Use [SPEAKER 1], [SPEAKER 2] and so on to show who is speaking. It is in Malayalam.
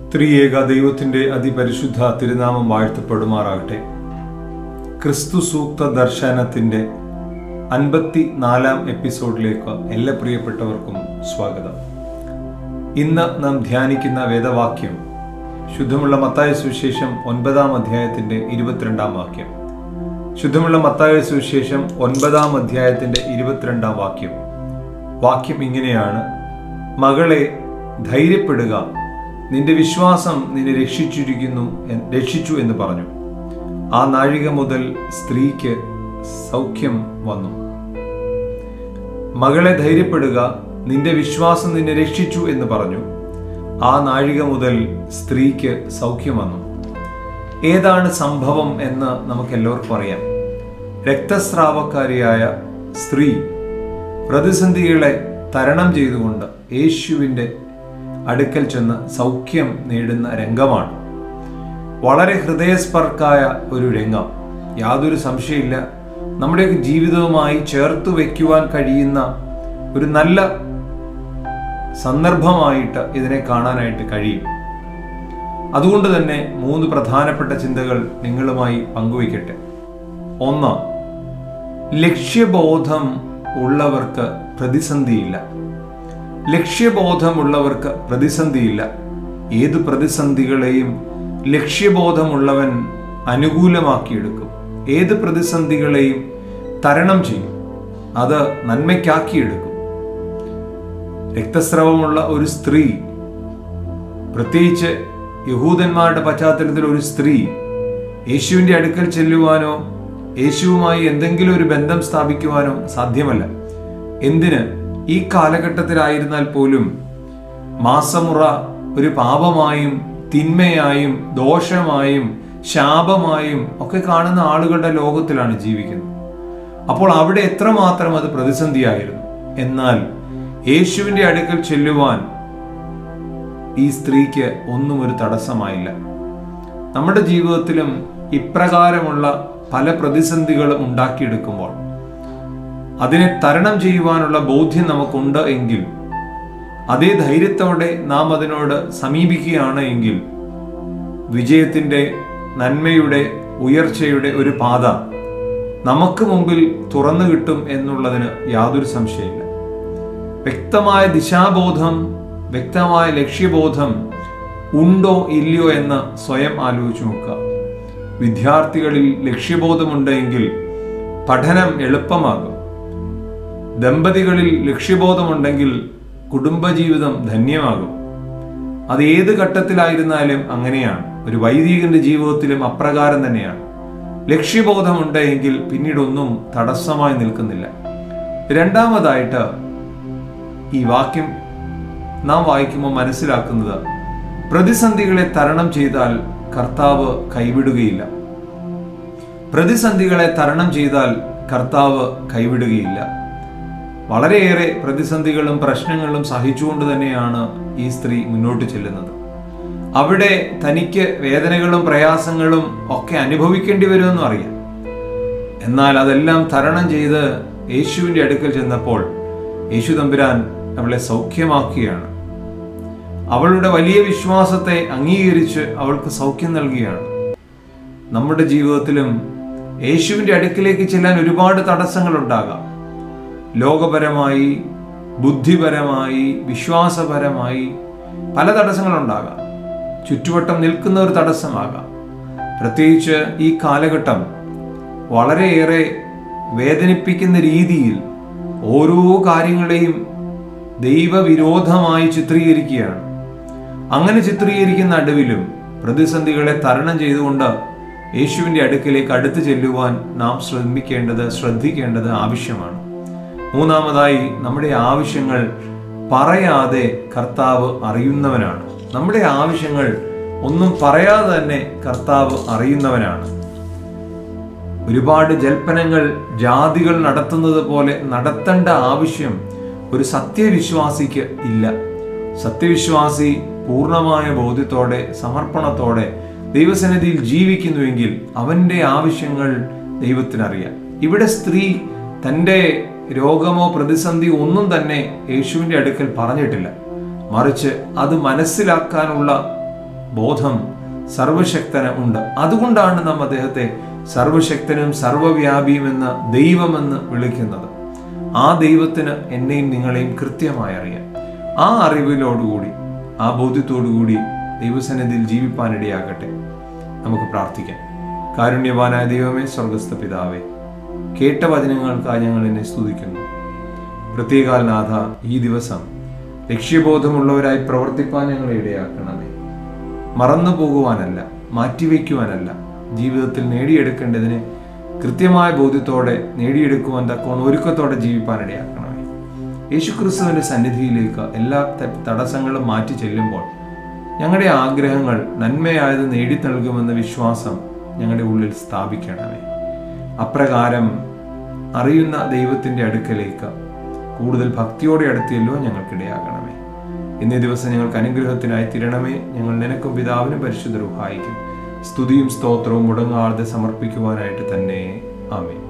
[SPEAKER 1] ത്രിയേക ദൈവത്തിന്റെ അതിപരിശുദ്ധ തിരുനാമം വാഴ്ത്തപ്പെടുമാറാകട്ടെ ക്രിസ്തു സൂക്ത ദർശനത്തിന്റെ അൻപത്തി നാലാം എപ്പിസോഡിലേക്ക് എല്ലാ പ്രിയപ്പെട്ടവർക്കും സ്വാഗതം ഇന്ന് നാം ധ്യാനിക്കുന്ന വേദവാക്യം ശുദ്ധമുള്ള മത്തായ സുവിശേഷം ഒൻപതാം അധ്യായത്തിന്റെ ഇരുപത്തിരണ്ടാം വാക്യം ശുദ്ധമുള്ള മത്തായ സുവിശേഷം ഒൻപതാം അധ്യായത്തിന്റെ ഇരുപത്തിരണ്ടാം വാക്യം വാക്യം ഇങ്ങനെയാണ് മകളെ ധൈര്യപ്പെടുക നിന്റെ വിശ്വാസം നിന്നെ രക്ഷിച്ചിരിക്കുന്നു എൻ- രക്ഷിച്ചു എന്ന് പറഞ്ഞു ആ നാഴിക മുതൽ സ്ത്രീക്ക് സൗഖ്യം വന്നു മകളെ ധൈര്യപ്പെടുക നിന്റെ വിശ്വാസം നിന്നെ രക്ഷിച്ചു എന്ന് പറഞ്ഞു ആ നാഴിക മുതൽ സ്ത്രീക്ക് സൗഖ്യം വന്നു ഏതാണ് സംഭവം എന്ന് നമുക്ക് എല്ലാവർക്കും അറിയാം രക്തസ്രാവക്കാരിയായ സ്ത്രീ പ്രതിസന്ധികളെ തരണം ചെയ്തുകൊണ്ട് യേശുവിൻ്റെ അടുക്കൽ ചെന്ന് സൗഖ്യം നേടുന്ന രംഗമാണ് വളരെ ഹൃദയസ്പർക്കായ ഒരു രംഗം യാതൊരു സംശയമില്ല നമ്മുടെ ജീവിതവുമായി ചേർത്ത് വയ്ക്കുവാൻ കഴിയുന്ന ഒരു നല്ല സന്ദർഭമായിട്ട് ഇതിനെ കാണാനായിട്ട് കഴിയും അതുകൊണ്ട് തന്നെ മൂന്ന് പ്രധാനപ്പെട്ട ചിന്തകൾ നിങ്ങളുമായി പങ്കുവയ്ക്കട്ടെ ഒന്ന് ലക്ഷ്യബോധം ഉള്ളവർക്ക് പ്രതിസന്ധിയില്ല ലക്ഷ്യബോധമുള്ളവർക്ക് പ്രതിസന്ധിയില്ല ഏത് പ്രതിസന്ധികളെയും ലക്ഷ്യബോധമുള്ളവൻ അനുകൂലമാക്കിയെടുക്കും ഏത് പ്രതിസന്ധികളെയും തരണം ചെയ്യും അത് നന്മയ്ക്കാക്കിയെടുക്കും രക്തസ്രവമുള്ള ഒരു സ്ത്രീ പ്രത്യേകിച്ച് യഹൂദന്മാരുടെ പശ്ചാത്തലത്തിൽ ഒരു സ്ത്രീ യേശുവിൻ്റെ അടുക്കൽ ചെല്ലുവാനോ യേശുവുമായി എന്തെങ്കിലും ഒരു ബന്ധം സ്ഥാപിക്കുവാനോ സാധ്യമല്ല എന്തിന് ഈ കാലഘട്ടത്തിലായിരുന്നാൽ പോലും മാസമുറ ഒരു പാപമായും തിന്മയായും ദോഷമായും ശാപമായും ഒക്കെ കാണുന്ന ആളുകളുടെ ലോകത്തിലാണ് ജീവിക്കുന്നത് അപ്പോൾ അവിടെ എത്രമാത്രം അത് പ്രതിസന്ധിയായിരുന്നു എന്നാൽ യേശുവിൻ്റെ അടുക്കൽ ചെല്ലുവാൻ ഈ സ്ത്രീക്ക് ഒന്നും ഒരു തടസ്സമായില്ല നമ്മുടെ ജീവിതത്തിലും ഇപ്രകാരമുള്ള പല പ്രതിസന്ധികളും ഉണ്ടാക്കിയെടുക്കുമ്പോൾ അതിനെ തരണം ചെയ്യുവാനുള്ള ബോധ്യം നമുക്കുണ്ട് എങ്കിൽ അതേ ധൈര്യത്തോടെ നാം അതിനോട് സമീപിക്കുകയാണ് എങ്കിൽ വിജയത്തിൻ്റെ നന്മയുടെ ഉയർച്ചയുടെ ഒരു പാത നമുക്ക് മുമ്പിൽ തുറന്നു കിട്ടും എന്നുള്ളതിന് യാതൊരു സംശയമില്ല വ്യക്തമായ ദിശാബോധം വ്യക്തമായ ലക്ഷ്യബോധം ഉണ്ടോ ഇല്ലയോ എന്ന് സ്വയം ആലോചിച്ച് നോക്കുക വിദ്യാർത്ഥികളിൽ ലക്ഷ്യബോധമുണ്ടെങ്കിൽ പഠനം എളുപ്പമാകും ദമ്പതികളിൽ ലക്ഷ്യബോധമുണ്ടെങ്കിൽ കുടുംബജീവിതം ധന്യമാകും അത് ഏത് ഘട്ടത്തിലായിരുന്നാലും അങ്ങനെയാണ് ഒരു വൈദികന്റെ ജീവിതത്തിലും അപ്രകാരം തന്നെയാണ് ലക്ഷ്യബോധമുണ്ടെങ്കിൽ പിന്നീട് ഒന്നും തടസ്സമായി നിൽക്കുന്നില്ല രണ്ടാമതായിട്ട് ഈ വാക്യം നാം വായിക്കുമ്പോൾ മനസ്സിലാക്കുന്നത് പ്രതിസന്ധികളെ തരണം ചെയ്താൽ കർത്താവ് കൈവിടുകയില്ല പ്രതിസന്ധികളെ തരണം ചെയ്താൽ കർത്താവ് കൈവിടുകയില്ല വളരെയേറെ പ്രതിസന്ധികളും പ്രശ്നങ്ങളും സഹിച്ചുകൊണ്ട് തന്നെയാണ് ഈ സ്ത്രീ മുന്നോട്ട് ചെല്ലുന്നത് അവിടെ തനിക്ക് വേദനകളും പ്രയാസങ്ങളും ഒക്കെ അനുഭവിക്കേണ്ടി വരുമെന്നും അറിയാം എന്നാൽ അതെല്ലാം തരണം ചെയ്ത് യേശുവിൻ്റെ അടുക്കൽ ചെന്നപ്പോൾ യേശു തമ്പുരാൻ അവളെ സൗഖ്യമാക്കുകയാണ് അവളുടെ വലിയ വിശ്വാസത്തെ അംഗീകരിച്ച് അവൾക്ക് സൗഖ്യം നൽകുകയാണ് നമ്മുടെ ജീവിതത്തിലും യേശുവിൻ്റെ അടുക്കിലേക്ക് ചെല്ലാൻ ഒരുപാട് തടസ്സങ്ങൾ ഉണ്ടാകാം ലോകപരമായി ബുദ്ധിപരമായി വിശ്വാസപരമായി പല തടസ്സങ്ങളുണ്ടാകാം ചുറ്റുവട്ടം നിൽക്കുന്ന ഒരു തടസ്സമാകാം പ്രത്യേകിച്ച് ഈ കാലഘട്ടം വളരെയേറെ വേദനിപ്പിക്കുന്ന രീതിയിൽ ഓരോ കാര്യങ്ങളെയും ദൈവവിരോധമായി ചിത്രീകരിക്കുകയാണ് അങ്ങനെ ചിത്രീകരിക്കുന്ന നടുവിലും പ്രതിസന്ധികളെ തരണം ചെയ്തുകൊണ്ട് യേശുവിൻ്റെ അടുക്കിലേക്ക് അടുത്ത് ചെല്ലുവാൻ നാം ശ്രമിക്കേണ്ടത് ശ്രദ്ധിക്കേണ്ടത് ആവശ്യമാണ് മൂന്നാമതായി നമ്മുടെ ആവശ്യങ്ങൾ പറയാതെ കർത്താവ് അറിയുന്നവനാണ് നമ്മുടെ ആവശ്യങ്ങൾ ഒന്നും പറയാതെ തന്നെ കർത്താവ് അറിയുന്നവനാണ് ഒരുപാട് ജൽപ്പനങ്ങൾ ജാതികൾ നടത്തുന്നത് പോലെ നടത്തേണ്ട ആവശ്യം ഒരു സത്യവിശ്വാസിക്ക് ഇല്ല സത്യവിശ്വാസി പൂർണ്ണമായ ബോധ്യത്തോടെ സമർപ്പണത്തോടെ ദൈവസന്നിധിയിൽ ജീവിക്കുന്നുവെങ്കിൽ അവൻ്റെ ആവശ്യങ്ങൾ ദൈവത്തിനറിയാം ഇവിടെ സ്ത്രീ തൻ്റെ രോഗമോ പ്രതിസന്ധി ഒന്നും തന്നെ യേശുവിൻ്റെ അടുക്കൽ പറഞ്ഞിട്ടില്ല മറിച്ച് അത് മനസ്സിലാക്കാനുള്ള ബോധം സർവശക്തന ഉണ്ട് അതുകൊണ്ടാണ് നാം അദ്ദേഹത്തെ സർവശക്തനും സർവവ്യാപിയും എന്ന ദൈവമെന്ന് വിളിക്കുന്നത് ആ ദൈവത്തിന് എന്നെയും നിങ്ങളെയും കൃത്യമായി അറിയാം ആ അറിവിലോടുകൂടി ആ ബോധ്യത്തോടുകൂടി ദൈവസന്നിധിയിൽ ജീവിപ്പാനിടയാകട്ടെ നമുക്ക് പ്രാർത്ഥിക്കാം കാരുണ്യവാനായ ദൈവമേ സ്വർഗസ്ഥ പിതാവേ കേട്ട വചനങ്ങൾക്കായി ഞങ്ങൾ എന്നെ സ്തുതിക്കുന്നു പ്രത്യേകാൽനാഥ ഈ ദിവസം ലക്ഷ്യബോധമുള്ളവരായി പ്രവർത്തിപ്പാൻ ഞങ്ങളെ ഇടയാക്കണമേ മറന്നു പോകുവാനല്ല മാറ്റിവെക്കുവാനല്ല ജീവിതത്തിൽ നേടിയെടുക്കേണ്ടതിനെ കൃത്യമായ ബോധ്യത്തോടെ നേടിയെടുക്കുവാൻ തക്കോണം ഒരുക്കത്തോടെ ജീവിപ്പാൻ ഇടയാക്കണമേ യേശുക്രിസ്തുവിന്റെ സന്നിധിയിലേക്ക് എല്ലാ ത- തടസ്സങ്ങളും മാറ്റി ചെല്ലുമ്പോൾ ഞങ്ങളുടെ ആഗ്രഹങ്ങൾ നന്മയായത് നേടി നൽകുമെന്ന വിശ്വാസം ഞങ്ങളുടെ ഉള്ളിൽ സ്ഥാപിക്കണമേ അപ്രകാരം അറിയുന്ന ദൈവത്തിന്റെ അടുക്കലേക്ക് കൂടുതൽ ഭക്തിയോടെ അടുത്തിയല്ലോ ഞങ്ങൾക്കിടയാകണമേ ഇന്നേ ദിവസം ഞങ്ങൾക്ക് അനുഗ്രഹത്തിനായി തിരണമേ ഞങ്ങൾ നിനക്കും പിതാവിനും പരിശുദ്ധ റുഹായിക്കും സ്തുതിയും സ്തോത്രവും മുടങ്ങാതെ സമർപ്പിക്കുവാനായിട്ട് തന്നെ ആമേ